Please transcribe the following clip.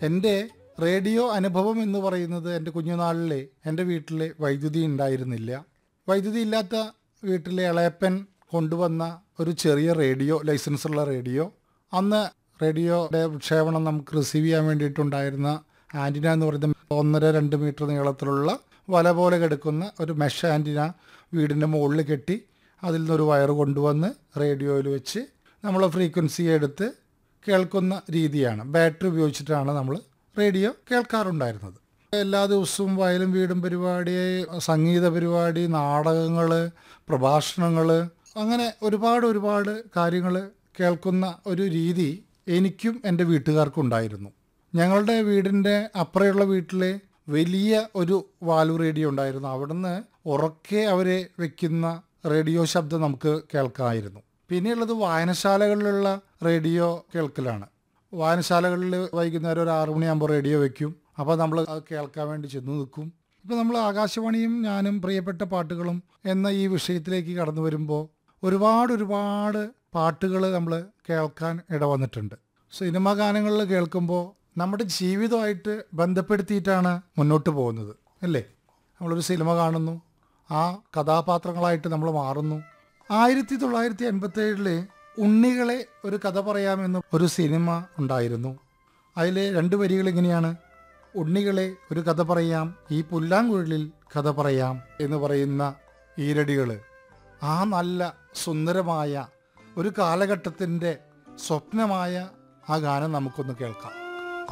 എൻ്റെ റേഡിയോ അനുഭവം എന്ന് പറയുന്നത് എൻ്റെ കുഞ്ഞുനാളിലെ എൻ്റെ വീട്ടിലെ വൈദ്യുതി ഉണ്ടായിരുന്നില്ല വൈദ്യുതി ഇല്ലാത്ത വീട്ടിലെ ഇളയപ്പൻ കൊണ്ടുവന്ന ഒരു ചെറിയ റേഡിയോ ലൈസൻസുള്ള റേഡിയോ അന്ന് റേഡിയോയുടെ വിക്ഷേപണം നമുക്ക് റിസീവ് ചെയ്യാൻ വേണ്ടിയിട്ടുണ്ടായിരുന്ന ആൻറ്റിന എന്ന് പറയുന്ന ഒന്നര രണ്ട് മീറ്റർ നീളത്തിലുള്ള വല പോലെ കിടക്കുന്ന ഒരു മെഷ് ആൻറ്റിന വീടിൻ്റെ മുകളിൽ കെട്ടി അതിൽ നിന്നൊരു വയർ കൊണ്ടുവന്ന് റേഡിയോയിൽ വെച്ച് നമ്മൾ ഫ്രീക്വൻസി എടുത്ത് കേൾക്കുന്ന രീതിയാണ് ബാറ്ററി ഉപയോഗിച്ചിട്ടാണ് നമ്മൾ റേഡിയോ കേൾക്കാറുണ്ടായിരുന്നത് എല്ലാ ദിവസവും വയലും വീടും പരിപാടി സംഗീത പരിപാടി നാടകങ്ങൾ പ്രഭാഷണങ്ങൾ അങ്ങനെ ഒരുപാട് ഒരുപാട് കാര്യങ്ങൾ കേൾക്കുന്ന ഒരു രീതി എനിക്കും എൻ്റെ വീട്ടുകാർക്കും ഉണ്ടായിരുന്നു ഞങ്ങളുടെ വീടിൻ്റെ അപ്പുറയുള്ള വീട്ടിലെ വലിയ ഒരു വാൽവ് റേഡിയോ ഉണ്ടായിരുന്നു അവിടുന്ന് ഉറക്കെ അവരെ വെക്കുന്ന റേഡിയോ ശബ്ദം നമുക്ക് കേൾക്കാമായിരുന്നു പിന്നെയുള്ളത് വായനശാലകളിലുള്ള റേഡിയോ കേൾക്കലാണ് വായനശാലകളിൽ വൈകുന്നേരം ഒരു ആറു മണിയാകുമ്പോൾ റേഡിയോ വെക്കും അപ്പോൾ നമ്മൾ അത് കേൾക്കാൻ വേണ്ടി ചെന്ന് നിൽക്കും ഇപ്പോൾ നമ്മൾ ആകാശവാണിയും ഞാനും പ്രിയപ്പെട്ട പാട്ടുകളും എന്ന ഈ വിഷയത്തിലേക്ക് കടന്നു വരുമ്പോൾ ഒരുപാട് ഒരുപാട് പാട്ടുകൾ നമ്മൾ കേൾക്കാൻ ഇടവന്നിട്ടുണ്ട് സിനിമാ ഗാനങ്ങളിൽ കേൾക്കുമ്പോൾ നമ്മുടെ ജീവിതമായിട്ട് ബന്ധപ്പെടുത്തിയിട്ടാണ് മുന്നോട്ട് പോകുന്നത് അല്ലേ നമ്മളൊരു സിനിമ കാണുന്നു ആ കഥാപാത്രങ്ങളായിട്ട് നമ്മൾ മാറുന്നു ആയിരത്തി തൊള്ളായിരത്തി എൺപത്തി ഏഴില് ഉണ്ണികളെ ഒരു കഥ പറയാമെന്ന് ഒരു സിനിമ ഉണ്ടായിരുന്നു അതിലെ രണ്ട് വരികൾ ഇങ്ങനെയാണ് ഉണ്ണികളെ ഒരു കഥ പറയാം ഈ പുല്ലാങ്കുഴലിൽ കഥ പറയാം എന്ന് പറയുന്ന ഈരടികൾ ആ നല്ല സുന്ദരമായ ഒരു കാലഘട്ടത്തിൻ്റെ സ്വപ്നമായ ആ ഗാനം നമുക്കൊന്ന് കേൾക്കാം